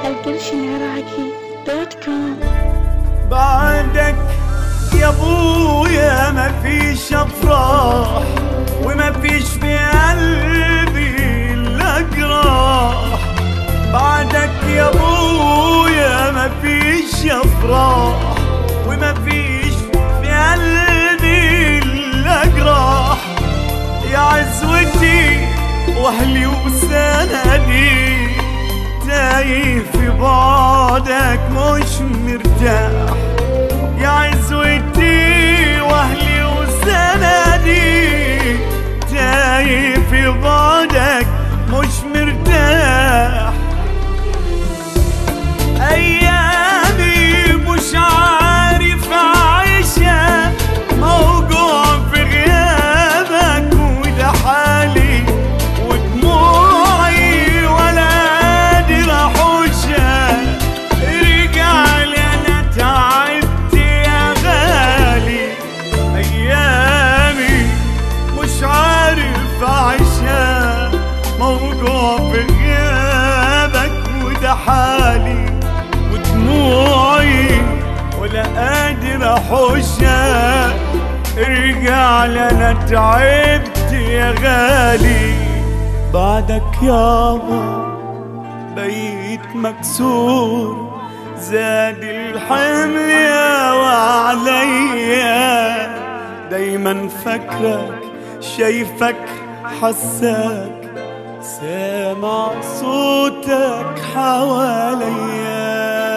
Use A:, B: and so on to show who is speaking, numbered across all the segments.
A: القرشن عراقي دوت كوم
B: بعدك يا ابويا ما فيش افراح وما فيش في قلبي الا جراح بعدك يا ابويا ما فيش افراح وما فيش في قلبي الا جراح يا عزوتي واهلي وسندي تايه في بعدك مش مرتاح يا عزوتي واهلي وسندي تايه في بعدك مش مرتاح ايامي مش عارف اعيشها موجوع في غيابك وده حالي ودموعي ولا قادر احوشها رجع لي انا تعبت يا غالي ايامي مش عارف اعيشها موجوع في غيابك وده حالي ودموعي ولا قادر احوشها ارجع لنا تعبت يا غالي بعدك يابا بيت مكسور زاد الحمل يا وعليا دايما فكرك شايفك حساك سامع صوتك حواليا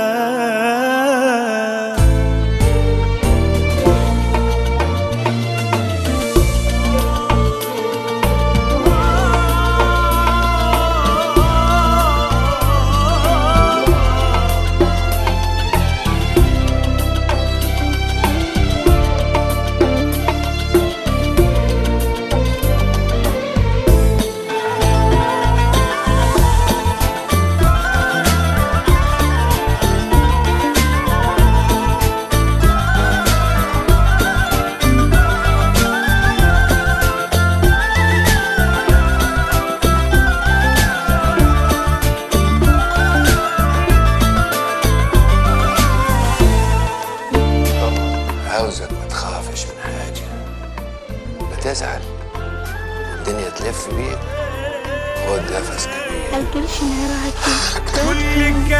C: عاوزك ما تخافش من حاجة لا تزعل الدنيا تلف بيك خد نفس كبير
A: القرشن عراقي دوت
B: كل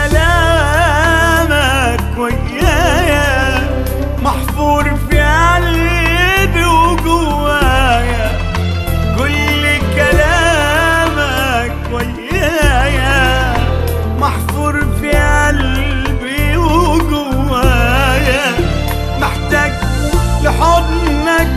B: كلامك ويايا محفور في قلبي وجوايا كل كلامك ويايا محفور في قلبي وجوايا محتاج لحضنك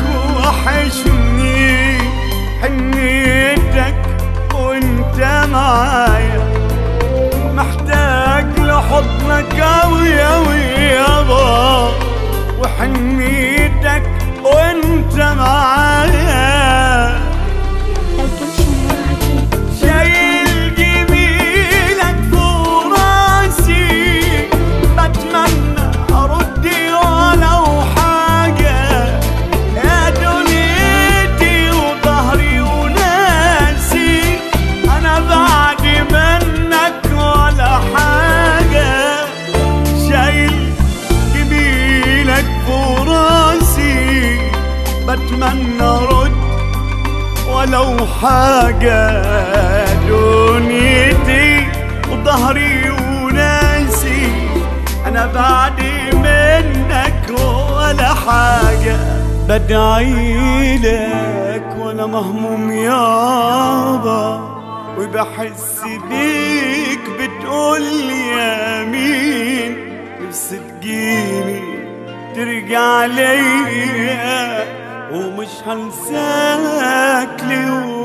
B: وحشني حنيتك وانت معايا محتاج لحضنك أوي أوي يابا وحنيتك وانت معايا
A: القرشن عراقي
B: شايل جميلك فوق راسي بتمنى اردي ولو حاجة يا دنيتي وظهري وناسي انا بعد منك ولا حاجة شايل جميلك فوق راسي بتمنى ارد ولو حاجة دنيتي وظهري وناسي أنا بعد منك ولا حاجة بدعي لك وأنا مهموم يابا وبحس بيك بتقول لي يمين نفسي تجيني ترجع ليا ومش هنساك ليوم